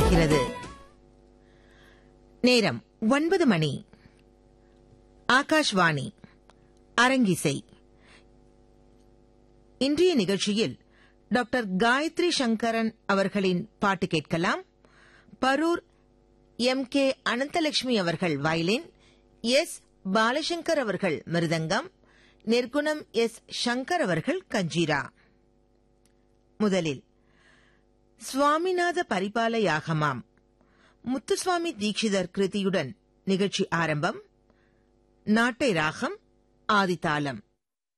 தொடர்கிறது நேரம் ஒன்பது மணி ஆகாஷ்வாணி அரங்கிசை இன்றைய நிகழ்ச்சியில் டாக்டர் காயத்ரி சங்கரன் அவர்களின் பாட்டு கேட்கலாம் பரூர் எம் கே அனந்தலட்சுமி அவர்கள் வயலின் எஸ் பாலசங்கர் அவர்கள் மிருதங்கம் நிர்குணம் எஸ் சங்கர் அவர்கள் கஞ்சீரா முதலில் சுவாமிநாத பரிபால யாகமாம் முத்துசுவாமி தீட்சிதர் கிருதியுடன் நிகழ்ச்சி ஆரம்பம் நாட்டை ராகம் ஆதித்தாளம்